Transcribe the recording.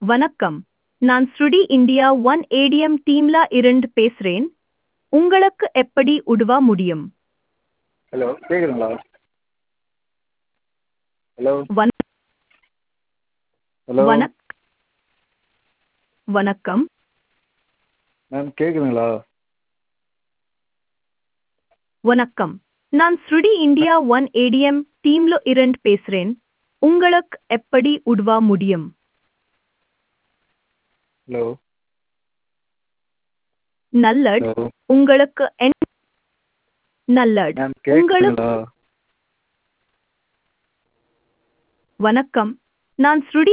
வணக்கம் நான் ஸ்ருடி இந்தியா ஒன் ஏடிஎம் டீம்ல இருந்து பேசுறேன் உங்களுக்கு எப்படி உதவ முடியும் ஹலோ கேட்குதுங்களா ஹலோ வண ஹலோ வணக் வணக்கம் மேம் கேட்குதுங்களா வணக்கம் நான் ஸ்ருடி இந்தியா ஒன் ஏடிஎம் டீம்ல இருந்து பேசுறேன் உங்களுக்கு எப்படி உதவ முடியும் ஹலோ நல்லட் ஹலோ உங்களுக்கு என்- நல்லட் மேம் உங்களுக்கு கேட்குதுங்களா வணக்கம் நான் ஸ்ருடி